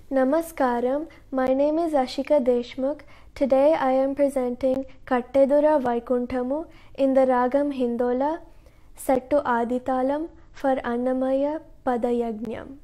Namaskaram. My name is Ashika Deshmukh. Today I am presenting Kattedura Vaikuntamu in the Ragam Hindola set to Aditalam for Annamaya Padayagnyam.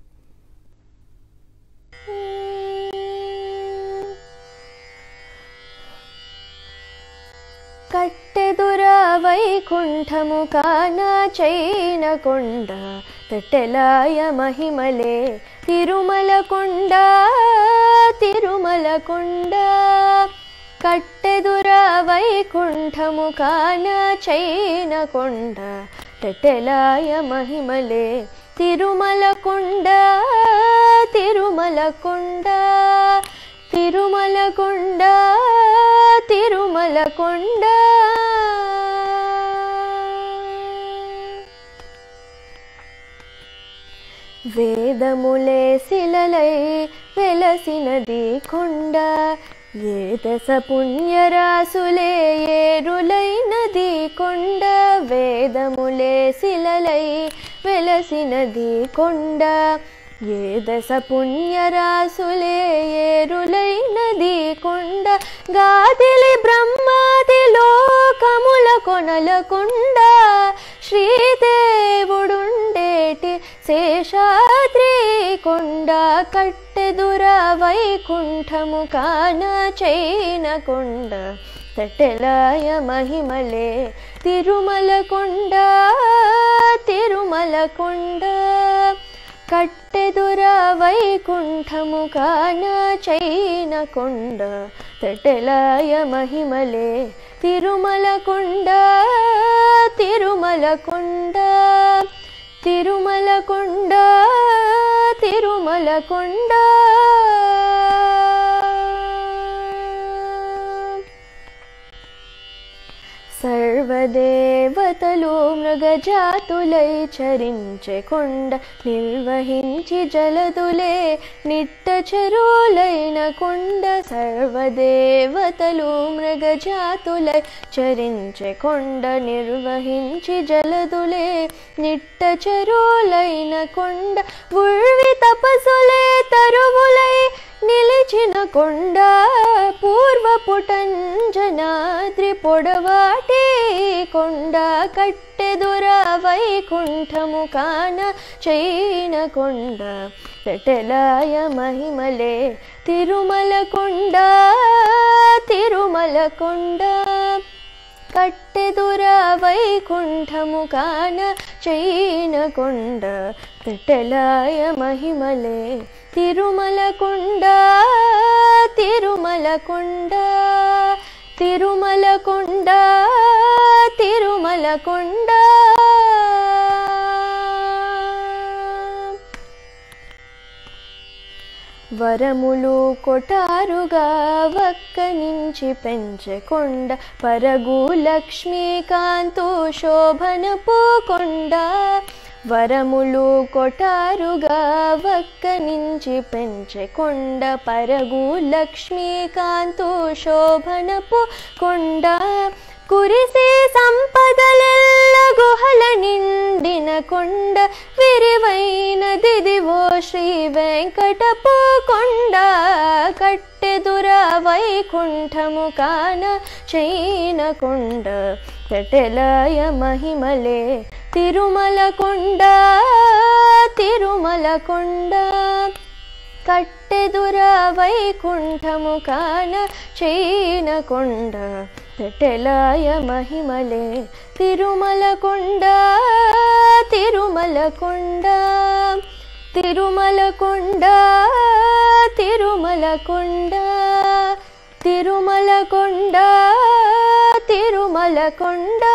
కట్టెదుర వైకుంఠము కానా చైన కొండ తట్టెలాయ మహిమలే తిరుమల కొండ తిరుమల కొండ కట్టెదుర వైకుంఠము కానా చైన కొండ తట్టెలాయ మహిమలే తిరుమల కొండ తిరుమల కొండ తిరుమల కొండ తిరుమల కొండ వేదములే శిలలై వెలసినది కొండ ఏ దశ పుణ్యరాసులే ఏరులైనది కొండ వేదములే శిలలై వెలసినది కొండ ఏ దశ పుణ్యరాసులే ఏరులైనది కొండ గాదిలి బ్రహ్మాది లోకముల కొనల కొండ శ్రీదేవుడుండేటి శేషాద్రి కొండ కట్టెదుర వైకుంఠము కాన చైన కొండ తట్టెలాయ మహిమలే తిరుమల కొండ తిరుమల కొండ కట్టెదుర వైకుంఠము కాన చైన కొండ తటలాయ మహిమలే తిరుమల కొండ తిరుమల కొండ తిరుమల కొండ తిరుమల కొండ సర్వదేవతలు మృగజాతులై చరించే కొండ నిర్వహించి జలదులే నిట్ట చెరువులైన కొండ సర్వదేవతలు మృగజాతులై చరించే కొండ నిర్వహించి జలదులే నిట్ట చెరువులైన కొండ ఉర్వి తపసులే తరువులై నిలిచిన కొండ పూర్వపుటంజనాద్రి పొడవాటి కొండ కట్టెదుర వైకుంఠము కాన చైన కొండ తటలాయ మహిమలే తిరుమల కొండ తిరుమల కొండ కట్టెదుర వైకుంఠము కాన చైన కొండ తటలాయ మహిమలే తిరుమల కొండ తిరుమల కొండ తిరుమల కొండ తిరుమల కొండ వరములు కొటారుగా వక్క నుంచి పెంచకొండ పరగు లక్ష్మీకాంతు శోభనపు కొండ వరములు కొటారుగా వక్క నుంచి పెంచకొండ పరగు లక్ష్మీకాంతు శోభనపు కొండ కురిసే సంపదలెల్ల గుహల నిండిన కొండ విరివైన దిదివో శ్రీ వెంకటపు కొండ కట్టెదుర వైకుంఠము కాన చైన కొండ తటెలయ మహిమలే తిరుమల కొండ తిరుమల కొండ కట్టెదుర వైకుంఠము కాన చైన కొండ తటెలాయ మహిమలే తిరుమల కొండ తిరుమల కొండ తిరుమల కొండ తిరుమల కొండ తిరుమల కొండ తిరుమల కొండ